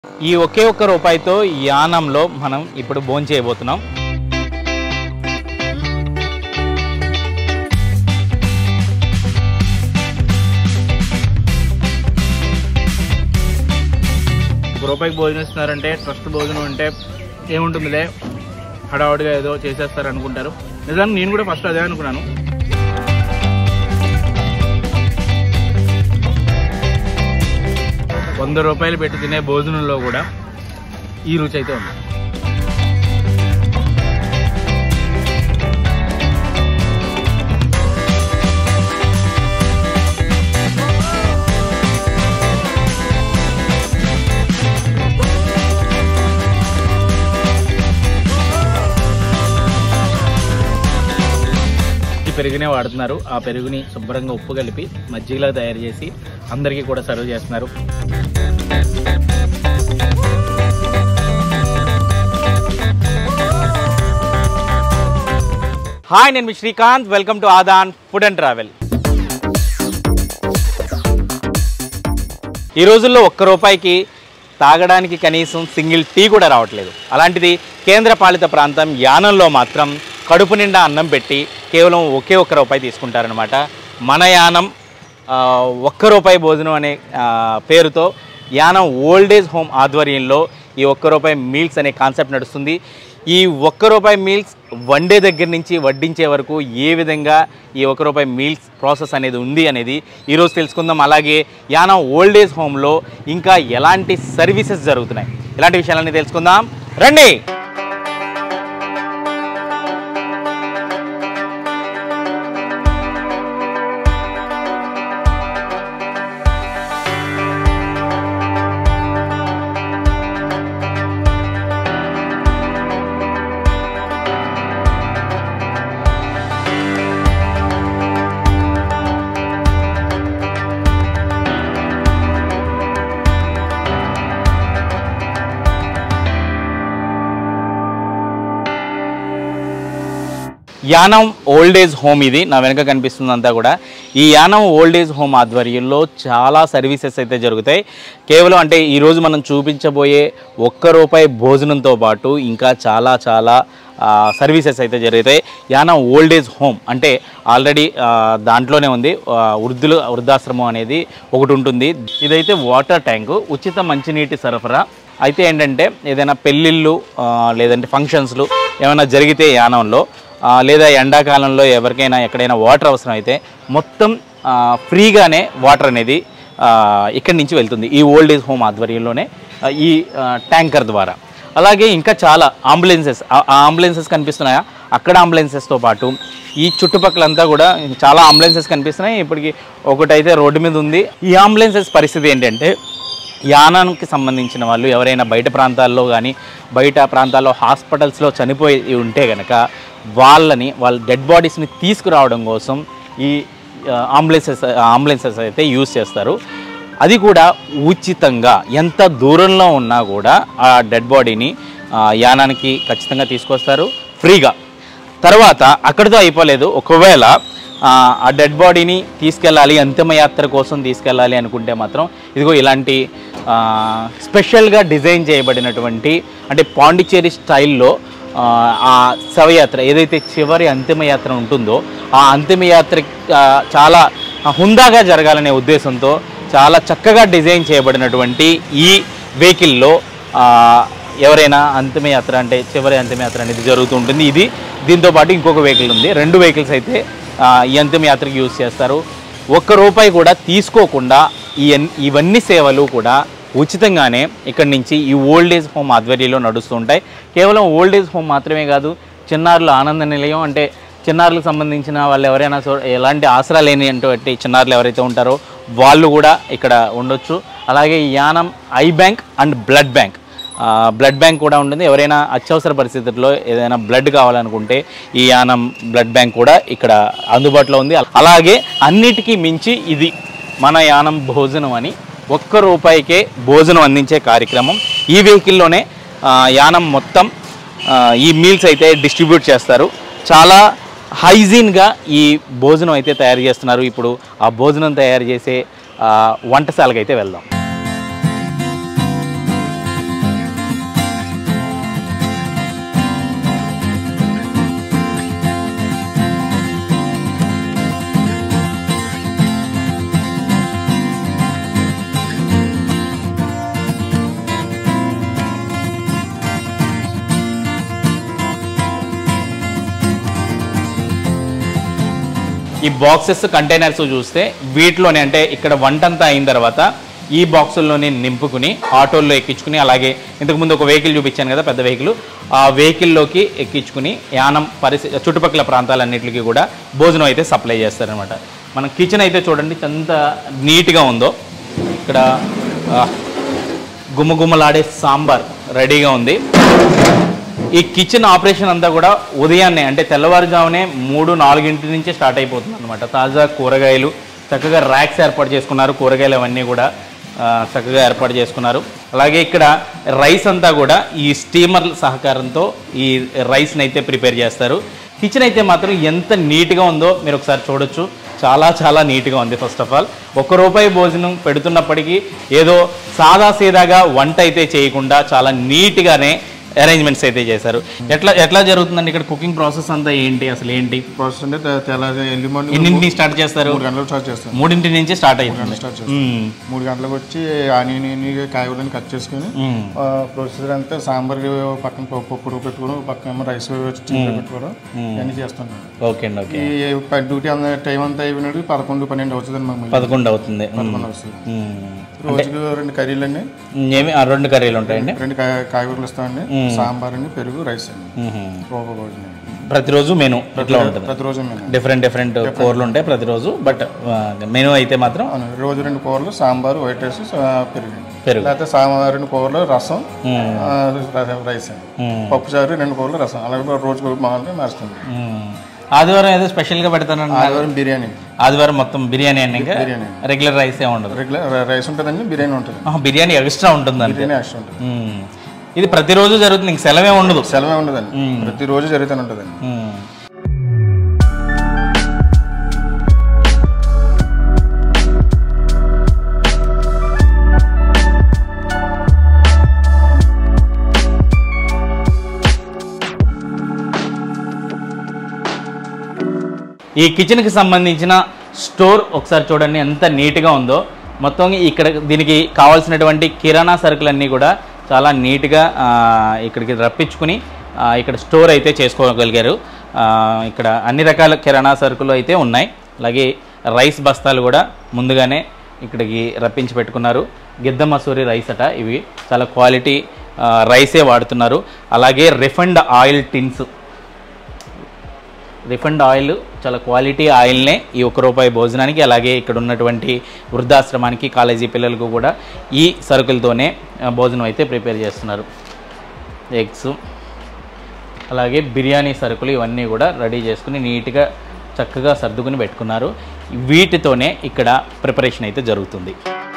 ఈ ఒకే ఒక్క రూపాయితో యానంలో మనం ఇప్పుడు భోజనం చేయబోతున్నాం ఒక రూపాయికి భోజనం ఇస్తున్నారంటే ట్రస్ట్ భోజనం అంటే ఏముంటుందిలే హడావుడిగా ఏదో చేసేస్తారు అనుకుంటారు నిజానికి నేను కూడా ఫస్ట్ అదే అనుకున్నాను వంద రూపాయలు పెట్టి తినే భోజనంలో కూడా ఈ రుచి అయితే ఉంది ఈ పెరుగునే వాడుతున్నారు ఆ పెరుగుని శుభ్రంగా ఉప్పు కలిపి మజ్జిగలా తయారు చేసి అందరికీ కూడా సర్వ్ చేస్తున్నారు హాయ్ నేను మీ Srikanth welcome to Aadan food and travel ఈ రోజుల్లో ఒక్క రూపాయికి తాగడానికి కనీసం సింగిల్ టీ కూడా రావట్లేదు అలాంటిది కేంద్ర పాలిత ప్రాంతం యానంలో మాత్రం కడుపు నిండా అన్నం పెట్టి కేవలం ఒకే ఒక్క రూపాయి తీసుకుంటారనమాట మన యానం ఆ, ఒక్క రూపాయి భోజనం అనే ఆ, పేరుతో యానం ఓల్డ్ ఏజ్ హోమ్ ఆధ్వర్యంలో ఈ ఒక్క రూపాయి మీల్స్ అనే కాన్సెప్ట్ నడుస్తుంది ఈ ఒక్క రూపాయి మీల్స్ వండే దగ్గర నుంచి వడ్డించే వరకు ఏ విధంగా ఈ ఒక్క రూపాయి మీల్స్ ప్రాసెస్ అనేది ఉంది అనేది ఈరోజు తెలుసుకుందాం అలాగే యానం ఓల్డ్ ఏజ్ హోమ్లో ఇంకా ఎలాంటి సర్వీసెస్ జరుగుతున్నాయి ఇలాంటి విషయాలన్నీ తెలుసుకుందాం రండి యానం ఓల్డ్ ఏజ్ హోమ్ ఇది నా వెనక కనిపిస్తుందంతా కూడా ఈ యానం ఓల్డ్ ఏజ్ హోమ్ ఆధ్వర్యంలో చాలా సర్వీసెస్ అయితే జరుగుతాయి కేవలం అంటే ఈరోజు మనం చూపించబోయే ఒక్క రూపాయి భోజనంతో పాటు ఇంకా చాలా చాలా సర్వీసెస్ అయితే జరుగుతాయి యానం ఓల్డ్ ఏజ్ హోమ్ అంటే ఆల్రెడీ దాంట్లోనే ఉంది ఆ, వృద్ధులు వృద్ధాశ్రమం అనేది ఒకటి ఉంటుంది ఇదైతే వాటర్ ట్యాంకు ఉచిత మంచినీటి సరఫరా అయితే ఏంటంటే ఏదైనా పెళ్ళిళ్ళు ఆ, లేదంటే ఫంక్షన్స్లు ఏమైనా జరిగితే యానంలో ఆ, లేదా ఎండాకాలంలో ఎవరికైనా ఎక్కడైనా వాటర్ అవసరం అయితే మొత్తం ఆ, ఫ్రీగానే వాటర్ అనేది ఆ, ఇక్కడి నుంచి వెళ్తుంది ఈ ఓల్డ్ ఏజ్ హోమ్ ఆధ్వర్యంలోనే ఆ, ఈ ఆ, ట్యాంకర్ ద్వారా అలాగే ఇంకా చాలా అంబులెన్సెస్ ఆ అంబులెన్సెస్ కనిపిస్తున్నాయా అక్కడ అంబులెన్సెస్తో పాటు ఈ చుట్టుపక్కలంతా కూడా చాలా అంబులెన్సెస్ కనిపిస్తున్నాయి ఇప్పటికి ఒకటైతే రోడ్డు మీద ఉంది ఈ అంబులెన్సెస్ పరిస్థితి ఏంటంటే యానానికి సంబంధించిన వాళ్ళు ఎవరైనా బయట ప్రాంతాల్లో కానీ బయట ప్రాంతాల్లో హాస్పిటల్స్లో చనిపోయి ఉంటే కనుక వాళ్ళని వాళ్ళ డెడ్ బాడీస్ని తీసుకురావడం కోసం ఈ అంబులెన్సెస్ అంబులెన్సెస్ అయితే యూజ్ చేస్తారు అది కూడా ఉచితంగా ఎంత దూరంలో ఉన్నా కూడా ఆ డెడ్ బాడీని ఆ, యానానికి ఖచ్చితంగా తీసుకొస్తారు ఫ్రీగా తర్వాత అక్కడితో అయిపోలేదు ఒకవేళ ఆ, ఆ డెడ్ బాడీని తీసుకెళ్ళాలి అంతిమయాత్ర కోసం తీసుకెళ్ళాలి అనుకుంటే మాత్రం ఇదిగో ఇలాంటి ఆ, స్పెషల్గా డిజైన్ చేయబడినటువంటి అంటే పాండిచ్చేరి స్టైల్లో ఆ, ఆ శవయాత్ర ఏదైతే చివరి అంతిమయాత్ర ఉంటుందో ఆ అంతిమయాత్ర ఆ, చాలా హుందాగా జరగాలనే ఉద్దేశంతో చాలా చక్కగా డిజైన్ చేయబడినటువంటి ఈ వెహికల్లో ఆ, ఎవరైనా అంతిమయాత్ర అంటే చివరి అంతిమయాత్ర అనేది జరుగుతూ ఉంటుంది ఇది దీంతో పాటు ఇంకొక వెహికల్ ఉంది రెండు వెహికల్స్ అయితే ఆ, ఈ అంతిమయాత్రకి యూజ్ చేస్తారు ఒక్క రూపాయి కూడా తీసుకోకుండా ఈ అన్- ఇవన్నీ సేవలు కూడా ఉచితంగానే ఇక్కడి నుంచి ఈ ఓల్డ్ ఏజ్ హోమ్ ఆధ్వర్యంలో నడుస్తూ ఉంటాయి కేవలం ఓల్డ్ ఏజ్ హోమ్ మాత్రమే కాదు చిన్నారుల ఆనంద నిలయం అంటే చిన్నారులకు సంబంధించిన వాళ్ళు ఎవరైనా సో ఎలాంటి ఆసరా లేనిటువంటి చిన్నారులు ఎవరైతే ఉంటారో వాళ్ళు కూడా ఇక్కడ ఉండొచ్చు అలాగే Yanam eye bank and blood bank ఆ, బ్లడ్ బ్యాంక్ కూడా ఉంటుంది ఎవరైనా అత్యవసర పరిస్థితుల్లో ఏదైనా బ్లడ్ కావాలనుకుంటే ఈ యానం బ్లడ్ బ్యాంక్ కూడా ఇక్కడ అందుబాటులో ఉంది అలాగే అన్నిటికీ మించి ఇది మన యానం భోజనం అని ఒక్క రూపాయికే భోజనం అందించే కార్యక్రమం ఈ వెహికల్లోనే ఆ, యానం మొత్తం ఆ, ఈ మీల్స్ అయితే డిస్ట్రిబ్యూట్ చేస్తారు చాలా హైజీన్గా ఈ భోజనం అయితే తయారు చేస్తున్నారు ఇప్పుడు ఆ భోజనం తయారు చేసే ఆ, వంటశాలకు అయితే వెళ్దాం ఈ బాక్సెస్ కంటైనర్స్ చూస్తే వీటిలోనే అంటే ఇక్కడ వంటంతా అయిన తర్వాత ఈ బాక్సుల్లోనే నింపుకుని ఆటోల్లో ఎక్కించుకుని అలాగే ఇంతకుముందు ఒక వెహికల్ చూపించాను కదా పెద్ద వెహికల్ ఆ వెహికల్లోకి ఎక్కించుకుని యానం పరిస్థితి చుట్టుపక్కల ప్రాంతాలన్నింటికి కూడా భోజనం అయితే సప్లై చేస్తారనమాట మన కిచెన్ అయితే చూడండి ఎంత నీట్గా ఉందో ఇక్కడ ఆ, గుమగుమలాడే సాంబార్ రెడీగా ఉంది ఈ కిచెన్ ఆపరేషన్ అంతా కూడా ఉదయాన్నే అంటే తెల్లవారుజామునే మూడు నాలుగింటి నుంచి స్టార్ట్ అయిపోతుంది అనమాట తాజా కూరగాయలు చక్కగా ర్యాక్స్ ఏర్పాటు చేసుకున్నారు కూరగాయలు అవన్నీ కూడా ఆ, చక్కగా ఏర్పాటు చేసుకున్నారు అలాగే ఇక్కడ రైస్ అంతా కూడా ఈ స్టీమర్ సహకారంతో ఈ రైస్ని అయితే ప్రిపేర్ చేస్తారు కిచెన్ అయితే మాత్రం ఎంత నీట్గా ఉందో మీరు ఒకసారి చూడొచ్చు చాలా చాలా నీట్గా ఉంది ఫస్ట్ ఆఫ్ ఆల్ ఒక్క రూపాయి భోజనం పెడుతున్నప్పటికీ ఏదో సాదా సీదాగా వంట అయితే చేయకుండా చాలా నీట్గానే అరేంజ్మెంట్స్ అయితే చేశారు ఎట్లా ఎట్లా జరుగుతుందండి ఇక్కడ కుకింగ్ ప్రాసెస్ అంతా ఏంటి అసలు ఏంటి ప్రాసెస్ అంటే తె- తెల్లారి ఎల్లి మార్నింగ్ ఎన్నింటిని స్టార్ట్ చేస్తారు మూడు గంటలకు స్టార్ట్ చేస్తాం మూడింటి నుంచి స్టార్ట్ అవుతుంది స్టార్ట్ చేస్తాం మ్మ్. మూడు గంటలకు వచ్చి ఆనియన్ కాయగూరని కట్ చేసుకుని మ్మ్. ప్రొసీజర్ అంతా సాంబార్ పక్కన పప్పు పప్పు పెట్టుకోవడం పక్కన ఏమో రైస్ చికెన్ పెట్టుకోవడం ఇవన్నీ చేస్తున్నాం ఓకే అండి ఓకే ఈ ప- డ్యూటీ అంత టైం అంతా అయిపోయినట్టు పదకొండు పన్నెండు అవుతుంది మాకు పదకొండు అవుతుంది మ్మ్. పదకొండు వస్తుంది మ్మ్. రోజుకు రెండు కర్రీలు అండి ఏమి ఆ రెండు కర్రీలు ఉంటాయండి రెండు కాయ- కాయగూరలు ఇస్తామండి సాంబార్ అండి పెరుగు రైస్ అండి మ్మ్. రూపాయి భోజనం ప్రతిరోజు మెను ఇట్లా ఉంటుంది ప్రతిరోజు మేము డిఫరెంట్ డిఫరెంట్ కూరలు ఉంటాయి ప్రతిరోజు బట్ మెను అయితే మాత్రం అవును రోజు రెండు కూరలు సాంబార్ వైట్ రైస్ ఆ, పెరుగు పెరుగు లేకపోతే సాంబార్ రెండు కూరలు రసం మ్మ్. ఆ, ర- రైస్ అండి మ్మ్. పప్పు చారు రెండు కూరలు రసం అలాగే రోజు మామూలుగా మారుస్తుంది మ్మ్. ఆదివారం ఏదో స్పెషల్గా పెడతానండి ఆదివారం బిర్యానీ ఆదివారం మొత్తం బిర్యానీ అండి ఇంకా బిర్యానీ రెగ్యులర్ రైస్ ఏ ఉండదు రెగ్యులర్ రైస్ ఉంటుందండి బిర్యానీ ఉంటుంది ఆహా, బిర్యానీ ఎక్స్ట్రా ఉంటుందండి బిర్యానీ ఎక్స్ట్రా ఉంటుంది మ్మ్. ఇది ప్రతిరోజు జరుగుతుంది ఇంక సెలవే ఉండదు సెలవే ఉండదండి ప్రతిరోజు జరుగుతూనే ఉంటుందండి మ్మ్. ఈ కిచెన్కి సంబంధించిన స్టోర్ ఒకసారి చూడండి ఎంత నీట్గా ఉందో మొత్తం ఇక్కడ దీనికి కావాల్సినటువంటి కిరాణా సరుకులన్నీ కూడా చాలా నీట్గా ఆ, ఇక్కడికి రప్పించుకుని ఆ, ఇక్కడ స్టోర్ అయితే చేసుకోగలిగారు ఆ, ఇక్కడ అన్ని రకాల కిరాణా సరుకులు అయితే ఉన్నాయి అలాగే రైస్ బస్తాలు కూడా ముందుగానే ఇక్కడికి రప్పించి పెట్టుకున్నారు గిద్ద మసూరి రైస్ అట ఇవి చాలా క్వాలిటీ ఆ, రైసే వాడుతున్నారు అలాగే refined oil tins refined oil చాలా క్వాలిటీ ఆయిల్నే ఈ ఒక్క రూపాయి భోజనానికి అలాగే ఇక్కడ ఉన్నటువంటి వృద్ధాశ్రమానికి కాలేజీ పిల్లలకు కూడా ఈ సరుకులతోనే ఆ, భోజనం అయితే ప్రిపేర్ చేస్తున్నారు ఎగ్స్ అలాగే బిర్యానీ సరుకులు ఇవన్నీ కూడా రెడీ చేసుకుని నీట్గా చక్కగా సర్దుకుని పెట్టుకున్నారు వీటితోనే ఇక్కడ ప్రిపరేషన్ అయితే జరుగుతుంది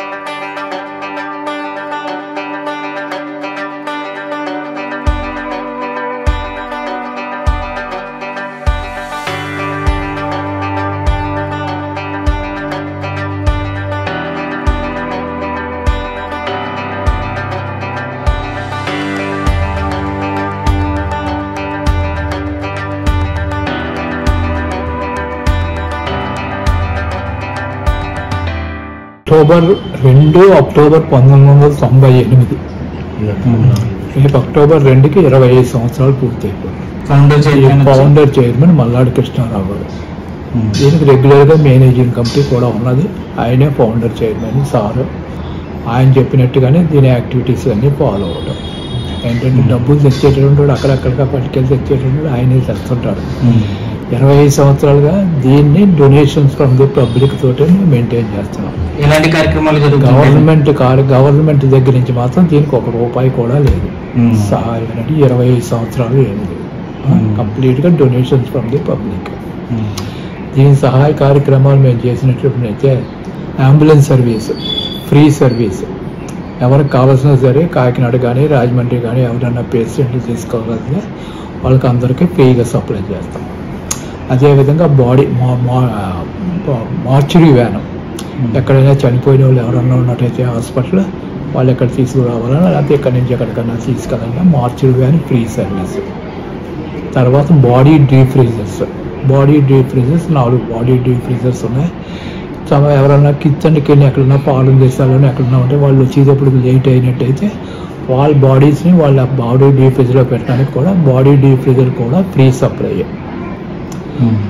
అక్టోబర్ రెండు అక్టోబర్ పంతొమ్మిది వందల తొంభై ఎనిమిది రేపు అక్టోబర్ రెండుకి ఇరవై ఐదు సంవత్సరాలు పూర్తయిపోయింది ఈ ఫౌండర్ చైర్మన్ మల్లాడి కృష్ణారావు గారు దీనికి రెగ్యులర్గా మేనేజింగ్ కమిటీ కూడా ఉన్నది ఆయనే ఫౌండర్ చైర్మన్ సారు ఆయన చెప్పినట్టుగానే దీని యాక్టివిటీస్ అన్నీ ఫాలో అవడం ఏంటంటే డబ్బులు తెచ్చేటటువంటి వాడు అక్కడక్కడికి పట్టుకెళ్ళి తెచ్చేటటువంటి వాడు ఆయనే తెస్తుంటాడు ఇరవై ఐదు సంవత్సరాలుగా దీన్ని డొనేషన్స్ ఫ్రమ్ ది పబ్లిక్ తోటే మెయింటైన్ చేస్తున్నాం ఇలాంటి కార్యక్రమాలు జరుగుతాయి గవర్నమెంట్ కార్ గవర్నమెంట్ దగ్గర నుంచి మాత్రం దీనికి ఒక రూపాయి కూడా లేదు సహాయం అనేది ఇరవై ఐదు సంవత్సరాలు ఏమి లేదు కంప్లీట్ గా డొనేషన్స్ ఫ్రమ్ ది పబ్లిక్ దీని సహాయ కార్యక్రమాలు మేము చేసినట్లయితే అంబులెన్స్ సర్వీస్ ఫ్రీ సర్వీస్ ఎవరికి కావాల్సిన సరే కాకినాడ కానీ రాజమండ్రి కానీ ఎవరైనా పేషెంట్లు తీసుకోగలిగితే వాళ్ళకి అందరికీ ఫ్రీగా సప్లై చేస్తాం అదేవిధంగా బాడీ మార్చురీ వ్యాన్ ఎక్కడైనా చనిపోయిన వాళ్ళు ఎవరన్నా ఉన్నట్టయితే హాస్పిటల్ వాళ్ళు ఎక్కడ తీసుకురావాలన్నా లేకపోతే ఎక్కడి నుంచి ఎక్కడికన్నా తీసుకెళ్ళాలన్నా మార్చురీ వ్యాన్ ఫ్రీ సర్వీస్ తర్వాత body deep freezers body deep freezers నాలుగు బాడీ డీప్ ఫ్రీజర్స్ ఉన్నాయి సమ ఎవరైనా కిచెన్కి వెళ్ళి ఎక్కడన్నా పాలు దేశాలను ఎక్కడన్నా ఉంటే వాళ్ళు వచ్చేటప్పుడు లేట్ అయినట్టయితే వాళ్ళ బాడీస్ని వాళ్ళ బాడీ డీప్ ఫ్రీజర్లో పెట్టడానికి కూడా బాడీ డీప్ ఫ్రీజర్ కూడా ఫ్రీ సప్లై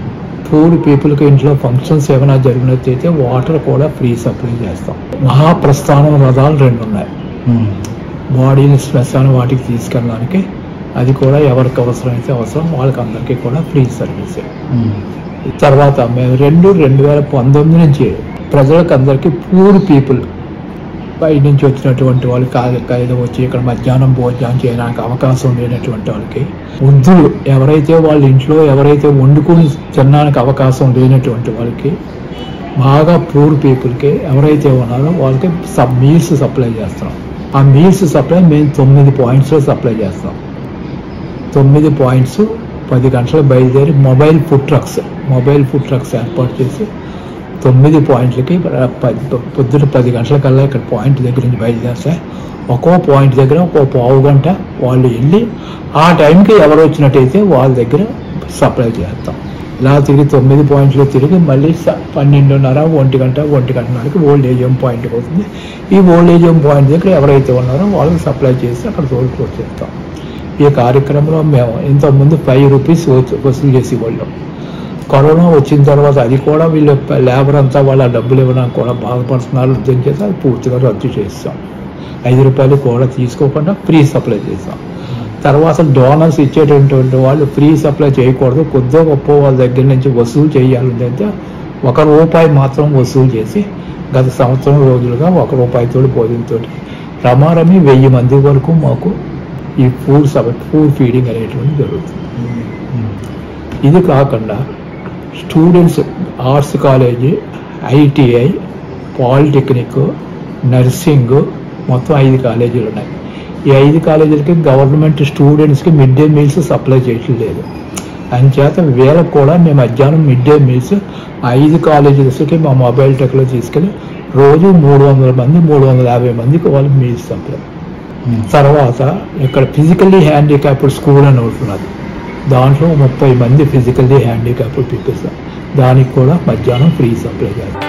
పూర్ పీపుల్కి ఇంట్లో ఫంక్షన్స్ ఏమైనా జరిగినట్టయితే వాటర్ కూడా ఫ్రీ సప్లై చేస్తాం మహాప్రస్థానం రథాలు రెండు ఉన్నాయి బాడీని శ్మశానం వాటికి తీసుకెళ్ళడానికి అది కూడా ఎవరికి అవసరమైతే అవసరం వాళ్ళకి అందరికీ కూడా ఫ్రీ సర్వీస్ తర్వాత మేము రెండు రెండు వేల పంతొమ్మిది నుంచి ప్రజలకు అందరికీ పూర్ పీపుల్ బయట నుంచి వచ్చినటువంటి వాళ్ళు కాదు ఏదో వచ్చి ఇక్కడ మధ్యాహ్నం భోజనం చేయడానికి అవకాశం లేనటువంటి వాళ్ళకి వృద్ధులు ఎవరైతే వాళ్ళ ఇంట్లో ఎవరైతే వండుకుని తినడానికి అవకాశం లేనటువంటి వాళ్ళకి బాగా పూర్ పీపుల్కి ఎవరైతే ఉన్నారో వాళ్ళకి సబ్ మీల్స్ సప్లై చేస్తాం ఆ మీల్స్ సప్లై మేము తొమ్మిది పాయింట్స్లో సప్లై చేస్తాం తొమ్మిది పాయింట్స్ పది గంటలకు బయలుదేరి mobile food trucks mobile food trucks ఏర్పాటు చేసి తొమ్మిది పాయింట్లకి ప- ప- పొద్దున పది గంటలకల్లా ఇక్కడ పాయింట్ దగ్గర నుంచి బయలుదేరితే ఒక్కో పాయింట్ దగ్గర ఒక్కో పావు గంట వాళ్ళు వెళ్ళి ఆ టైంకి ఎవరు వచ్చినట్టయితే వాళ్ళ దగ్గర సప్లై చేస్తాం ఇలా తిరిగి తొమ్మిది పాయింట్లు తిరిగి మళ్ళీ స- పన్నెండున్నర ఒంటి గంట ఒంటి గంటన్నరకి ఓల్డ్ ఏజ్ హోమ్ పాయింట్ అవుతుంది ఈ ఓల్డ్ ఏజ్ హోమ్ పాయింట్ దగ్గర ఎవరైతే ఉన్నారో వాళ్ళకి సప్లై చేసి అక్కడ తోలుకొని చేస్తాం ఈ కార్యక్రమంలో మేము ఇంతకుముందు ఫైవ్ రూపీస్ వసూ- వసూలు చేసేవాళ్ళం కరోనా వచ్చిన తర్వాత అది కూడా వీళ్ళు లేబర్ అంతా వాళ్ళ డబ్బులు ఇవ్వడానికి కూడా బాధపడుతున్నారు ఉద్యోగం చేసి అది పూర్తిగా రద్దు చేస్తాం ఐదు రూపాయలు కూడా తీసుకోకుండా ఫ్రీ సప్లై చేస్తాం తర్వాత డోనర్స్ ఇచ్చేటటువంటి వాళ్ళు ఫ్రీ సప్లై చేయకూడదు కొద్దిగా గొప్ప వాళ్ళ దగ్గర నుంచి వసూలు చేయాలి అంటే ఒక రూపాయి మాత్రం వసూలు చేసి గత సంవత్సరం రోజులుగా ఒక రూపాయితో భోజనంతో రమారమి వెయ్యి మంది వరకు మాకు ఈ ఫుడ్ సబ్ ఫుడ్ ఫీడింగ్ అనేటువంటి జరుగుతుంది ఇది కాకుండా students arts college ITI polytechnic nursing మొత్తం ఐదు కాలేజీలు ఉన్నాయి ఈ ఐదు కాలేజీలకి గవర్నమెంట్ స్టూడెంట్స్కి మిడ్ డే మీల్స్ సప్లై చేయట్లేదు అంచేత వీళ్ళకి కూడా మేము మధ్యాహ్నం మిడ్ డే మీల్స్ ఐదు కాలేజెస్కి మా మొబైల్ టెక్లో తీసుకెళ్ళి రోజు మూడు వందల మంది మూడు వందల యాభై మందికి వాళ్ళకి మీల్స్ సప్లై తర్వాత ఇక్కడ ఫిజికల్లీ హ్యాండిక్యాప్డ్ స్కూల్ అని ఒకటి ఉన్నది దాంట్లో ముప్పై మంది ఫిజికల్లీ హ్యాండిక్యాప్డ్ పీపుల్స్ దానికి కూడా మధ్యాహ్నం ఫ్రీ సప్లై చేస్తాం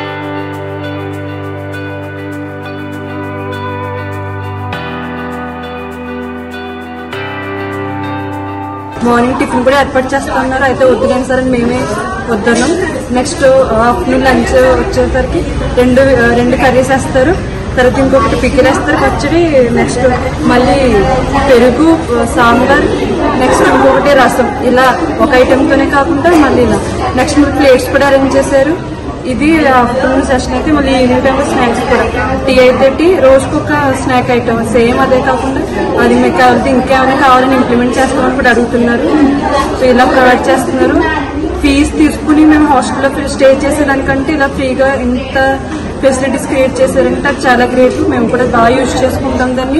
మార్నింగ్ టిఫిన్ కూడా ఏర్పాటు చేస్తున్నారు అయితే వద్దులేండి సార్ అని మేమే వద్దన్నాం నెక్స్ట్ ఆఫ్టర్నూన్ లంచ్ వచ్చేసరికి రెండు రెండు కర్రీస్ వేస్తారు తర్వాత ఇంకొకటి పికిల్ వేస్తారు పచ్చడి నెక్స్ట్ మళ్ళీ పెరుగు సాంబార్ నెక్స్ట్ ఇంకొకటి రసం ఇలా ఒక ఐటెంతోనే కాకుండా మళ్ళీ ఇలా నెక్స్ట్ మీరు ప్లేట్స్ కూడా అరేంజ్ చేశారు ఇది ఆఫ్టర్నూన్ సెషన్ అయితే మళ్ళీ ఈవినింగ్ టైంలో స్నాక్స్ కూడా టీ అయితే టీ రోజుకు ఒక స్నాక్ ఐటమ్ సేమ్ అదే కాకుండా అది మీకు కావాలంటే ఇంకేమైనా కావాలని ఇంప్లిమెంట్ చేస్తామని కూడా అడుగుతున్నారు సో ఇలా ప్రొవైడ్ చేస్తున్నారు ఫీజు తీసుకుని మేము హాస్టల్లో స్టే చేసేదానికంటే ఇలా ఫ్రీగా ఇంత ఫెసిలిటీస్ క్రియేట్ చేశారంటే అది చాలా గ్రేట్ మేము కూడా బాగా యూజ్ చేసుకుంటాం దాన్ని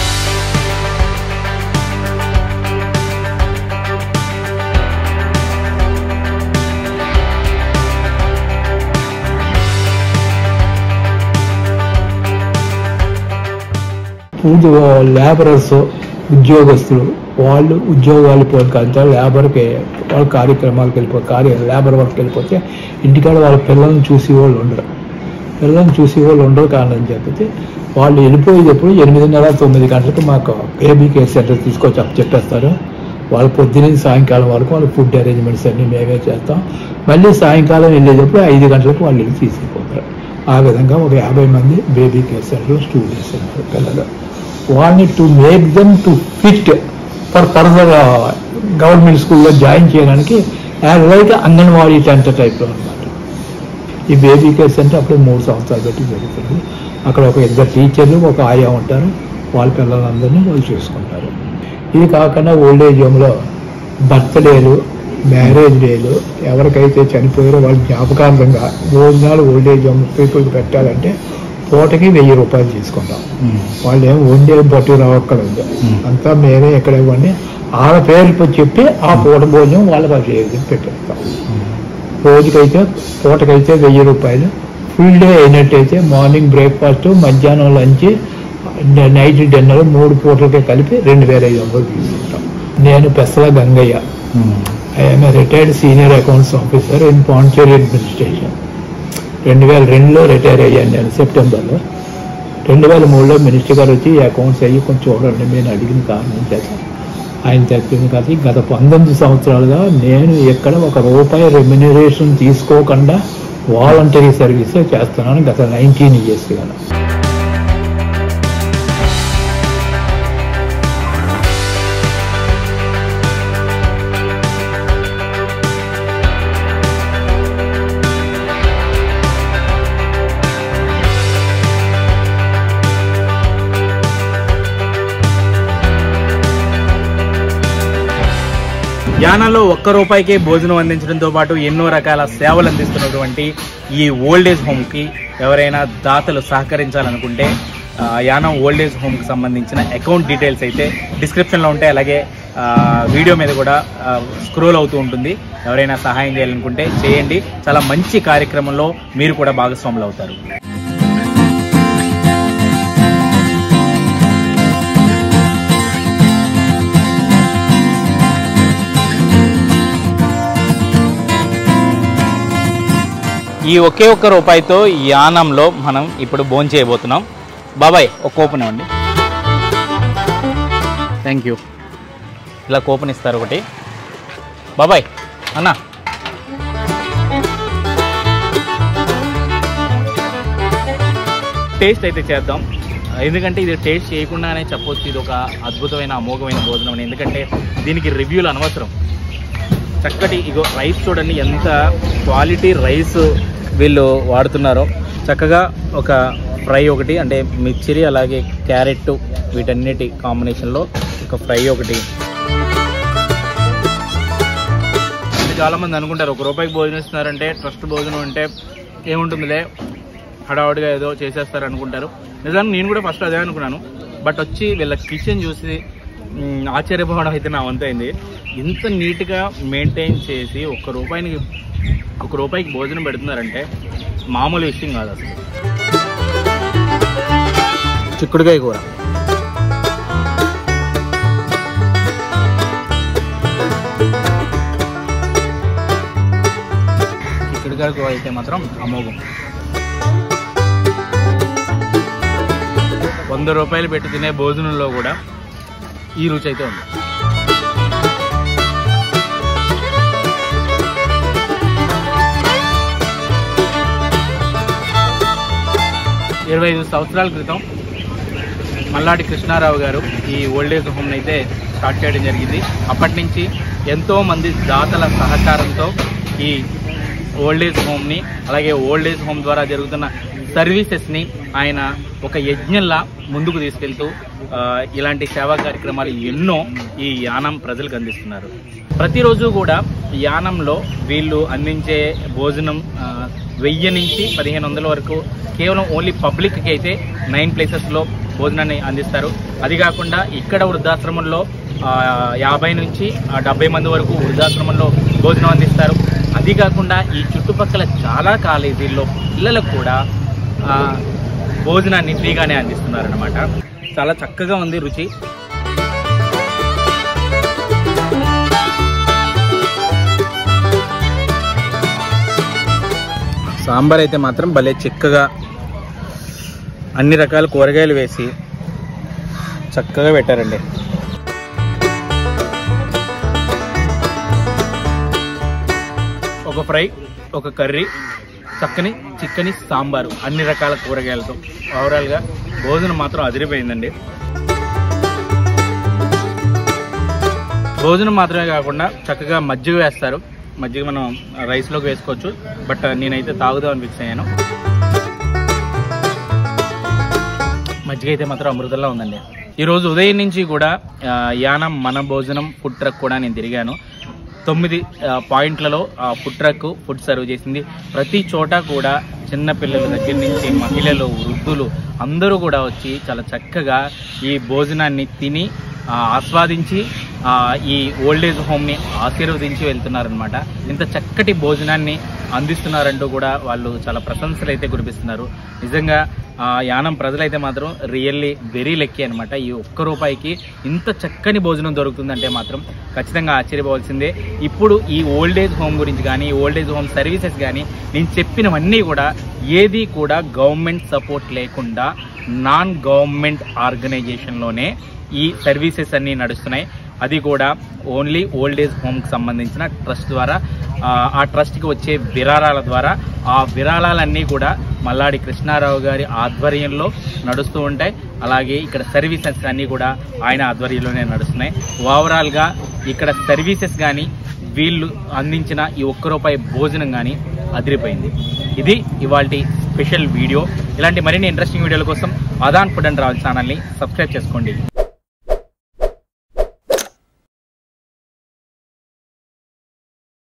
ఫుడ్ లేబరర్స్ ఉద్యోగస్తులు వాళ్ళు ఉద్యోగాలు పోతే లేబర్కి వాళ్ళ కార్యక్రమాలకు వెళ్ళిపో కార్య లేబర్ వర్క్ వెళ్ళిపోతే ఇంటికాడ వాళ్ళ పిల్లల్ని చూసి వాళ్ళు ఉండరు పిల్లల్ని చూసి వాళ్ళు ఉండరు కారణం చెప్పితే వాళ్ళు వెళ్ళిపోయేటప్పుడు ఎనిమిదిన్నర తొమ్మిది గంటలకు మాకు బేబీ కేర్ సెంటర్ తీసుకొచ్చి అప్పు చెప్పేస్తారు వాళ్ళు పొద్దున్న సాయంకాలం వరకు వాళ్ళ ఫుడ్ అరేంజ్మెంట్స్ అన్ని మేమే చేస్తాం మళ్ళీ సాయంకాలం వెళ్ళేటప్పుడు ఐదు గంటలకు వాళ్ళు వెళ్ళి తీసుకుపోతారు ఆ విధంగా ఒక యాభై మంది బేబీ కేర్ సెంటర్లో స్టూడెంట్స్ ఉన్నారు పిల్లలు వాళ్ళని to make them to fit for further government స్కూల్లో జాయిన్ చేయడానికి యాజ్ లైక్ అంగన్వాడీ టెంట్ టైప్లో అనమాట ఈ బేబీ కేర్ సెంటర్ అప్పుడే మూడు సంవత్సరాలు పెట్టి జరుగుతుంది అక్కడ ఒక ఇద్దరు టీచర్లు ఒక ఆయా ఉంటారు వాళ్ళ పిల్లలందరినీ వాళ్ళు చూసుకుంటారు ఇది కాకుండా ఓల్డ్ ఏజ్ హోమ్లో బర్త్డేలు మ్యారేజ్ డేలు ఎవరికైతే చనిపోయారో వాళ్ళ జ్ఞాపకార్థంగా భోజనాలు ఓల్డ్ ఏజ్ హోమ్ పీపుల్కి పెట్టాలంటే పూటకి వెయ్యి రూపాయలు తీసుకుంటాం వాళ్ళు ఏం వండి ఏం పట్టు రావక్కర్లేదు అంతా మేమే ఎక్కడ ఇవ్వండి వాళ్ళ పేరు చెప్పి ఆ పూట భోజనం వాళ్ళకి ఆ చేసి పెట్టేస్తాం రోజుకైతే పూటకైతే వెయ్యి రూపాయలు ఫుల్ డే అయినట్టయితే మార్నింగ్ బ్రేక్ఫాస్ట్ మధ్యాహ్నం లంచ్ నైట్ డిన్నర్ మూడు పూటలకే కలిపి రెండు వేల ఐదు వందలు తీసుకుంటాం నేను Pesala Gangaiah I'm retired senior accounts officer in Pondicherry administration రెండు వేల రెండులో రిటైర్ అయ్యాను నేను సెప్టెంబర్లో రెండు వేల మూడులో మినిస్టర్ గారు వచ్చి ఈ అకౌంట్స్ అయ్యి కొంచెం చూడండి నేను అడిగిన కారణం చేత ఆయన చెప్పింది కదా గత పంతొమ్మిది సంవత్సరాలుగా నేను ఎక్కడ ఒక రూపాయి రెమ్యునరేషన్ తీసుకోకుండా వాలంటరీ సర్వీసే చేస్తున్నాను గత నైన్టీన్ ఇయర్స్గా యానాలో ఒక్క రూపాయికే భోజనం అందించడంతో పాటు ఎన్నో రకాల సేవలు అందిస్తున్నటువంటి ఈ ఓల్డేజ్ హోమ్కి ఎవరైనా దాతలు సహకరించాలనుకుంటే ఆ, యానం ఓల్డేజ్ హోమ్కి సంబంధించిన అకౌంట్ డీటెయిల్స్ అయితే డిస్క్రిప్షన్లో ఉంటాయి అలాగే ఆ, వీడియో మీద కూడా స్క్రోల్ అవుతూ ఉంటుంది ఎవరైనా సహాయం చేయాలనుకుంటే చేయండి చాలా మంచి కార్యక్రమంలో మీరు కూడా భాగస్వాములు అవుతారు ఈ ఒకే ఒక్క రూపాయితో యానంలో మనం ఇప్పుడు భోజనం చేయబోతున్నాం బాబాయ్ ఒక కూపన్ ఇవ్వండి థ్యాంక్ యూ ఇలా కూపన్ ఇస్తారు ఒకటి బాబాయ్ అన్నా టేస్ట్ అయితే చేద్దాం ఎందుకంటే ఇది టేస్ట్ చేయకుండానే చెప్పొచ్చు ఇది ఒక అద్భుతమైన అమోఘమైన భోజనం అని ఎందుకంటే దీనికి రివ్యూలు అనవసరం చక్కటి ఇగో రైస్ చూడండి ఎంత క్వాలిటీ రైస్ వీళ్ళు వాడుతున్నారో చక్కగా ఒక ఫ్రై ఒకటి అంటే మిర్చిరి అలాగే క్యారెట్ వీటన్నిటి కాంబినేషన్లో ఒక ఫ్రై ఒకటి అంటే చాలామంది అనుకుంటారు ఒక రూపాయికి భోజనం ఇస్తున్నారంటే ట్రస్ట్ భోజనం అంటే ఏముంటుందిలే హడావుడిగా ఏదో చేసేస్తారు అనుకుంటారు నిజానికి నేను కూడా ఫస్ట్ అదే అనుకున్నాను బట్ వచ్చి వీళ్ళ కిచెన్ చూసి మ్, ఆశ్చర్యపోవడం అయితే నా వంతైంది ఇంత నీట్గా మెయింటైన్ చేసి ఒక్క రూపాయికి ఒక రూపాయికి భోజనం పెడుతున్నారంటే మామూలు విషయం కాదు అసలు చిక్కుడుకాయ కూర చిక్కుడుకాయ కూర అయితే మాత్రం అమోఘం వంద రూపాయలు పెట్టి తినే భోజనంలో కూడా ఈ రుచి అయితే ఉంది ఇరవై ఐదు సంవత్సరాల క్రితం మల్లాడి కృష్ణారావు గారు ఈ ఓల్డేజ్ హోమ్ని అయితే స్టార్ట్ చేయడం జరిగింది అప్పటి నుంచి ఎంతో మంది దాతల సహకారంతో ఈ ఓల్డేజ్ హోమ్ని అలాగే ఓల్డేజ్ హోమ్ ద్వారా జరుగుతున్న సర్వీసెస్ని ఆయన ఒక యజ్ఞంలా ముందుకు తీసుకెళ్తూ ఆ, ఇలాంటి సేవా కార్యక్రమాలు ఎన్నో ఈ యానం ప్రజలకు అందిస్తున్నారు ప్రతిరోజు కూడా యానంలో వీళ్ళు అందించే భోజనం ఆ, వెయ్యి నుంచి పదిహేను వందల వరకు కేవలం ఓన్లీ పబ్లిక్కి అయితే నైన్ ప్లేసెస్లో భోజనాన్ని అందిస్తారు అది కాకుండా ఇక్కడ వృద్ధాశ్రమంలో ఆ, యాభై నుంచి ఆ, డెబ్బై మంది వరకు వృద్ధాశ్రమంలో భోజనం అందిస్తారు అది కాకుండా ఈ చుట్టుపక్కల చాలా కాలేజీల్లో పిల్లలకు కూడా ఆ, భోజనాన్ని ఫ్రీగానే అందిస్తున్నారు అనమాట చాలా చక్కగా ఉంది రుచి సాంబార్ అయితే మాత్రం భలే చిక్కగా అన్ని రకాల కూరగాయలు వేసి చక్కగా పెట్టారండి ఒక ఫ్రై ఒక కర్రీ చక్కని చిక్కని సాంబారు అన్ని రకాల కూరగాయలతో ఓవరాల్గా భోజనం మాత్రం అదిరిపోయిందండి భోజనం మాత్రమే కాకుండా చక్కగా మజ్జిగ వేస్తారు మజ్జిగ మనం రైస్లోకి వేసుకోవచ్చు బట్ నేనైతే తాగుదామని ఫిక్స్ అయ్యాను మజ్జిగ అయితే మాత్రం అమృతంలా ఉందండి ఈరోజు ఉదయం నుంచి కూడా ఆ, యానం మన భోజనం ఫుడ్ ట్రక్ కూడా నేను తిరిగాను తొమ్మిది ఆ, పాయింట్లలో ఆ ఫుడ్ ట్రక్ ఫుడ్ సర్వ్ చేసింది ప్రతి చోట కూడా చిన్న పిల్లల దగ్గర నుంచి మహిళలు వృద్ధులు అందరూ కూడా వచ్చి చాలా చక్కగా ఈ భోజనాన్ని తిని ఆ, ఆస్వాదించి ఆ, ఈ ఓల్డేజ్ హోమ్ని ఆశీర్వదించి వెళ్తున్నారనమాట ఇంత చక్కటి భోజనాన్ని అందిస్తున్నారంటూ కూడా వాళ్ళు చాలా ప్రశంసలు అయితే కురిపిస్తున్నారు నిజంగా ఆ యానం ప్రజలైతే మాత్రం రియల్లీ వెరీ లక్కీ అనమాట ఈ ఒక్క రూపాయికి ఇంత చక్కని భోజనం దొరుకుతుందంటే మాత్రం ఖచ్చితంగా ఆశ్చర్యపోవాల్సిందే ఇప్పుడు ఈ ఓల్డేజ్ హోమ్ గురించి కానీ ఓల్డేజ్ హోమ్ సర్వీసెస్ కానీ నేను చెప్పినవన్నీ కూడా ఏది కూడా గవర్నమెంట్ సపోర్ట్ లేకుండా నాన్ గవర్నమెంట్ ఆర్గనైజేషన్లోనే ఈ సర్వీసెస్ అన్నీ నడుస్తున్నాయి అది కూడా ఓన్లీ ఓల్డ్ ఏజ్ హోమ్కి సంబంధించిన ట్రస్ట్ ద్వారా ఆ, ఆ ట్రస్ట్కి వచ్చే విరాళాల ద్వారా ఆ విరాళాలన్నీ కూడా మల్లాడి కృష్ణారావు గారి ఆధ్వర్యంలో నడుస్తూ ఉంటాయి అలాగే ఇక్కడ సర్వీసెస్ అన్నీ కూడా ఆయన ఆధ్వర్యంలోనే నడుస్తున్నాయి ఓవరాల్గా ఇక్కడ సర్వీసెస్ కానీ వీళ్ళు అందించిన ఈ ఒక్క రూపాయి భోజనం కానీ అదిరిపోయింది ఇది ఇవాళ స్పెషల్ వీడియో ఇలాంటి మరిన్ని ఇంట్రెస్టింగ్ వీడియోల కోసం ఆదాన్ ఫుడ్ అండ్ ట్రావెల్ ఛానల్ని సబ్స్క్రైబ్ చేసుకోండి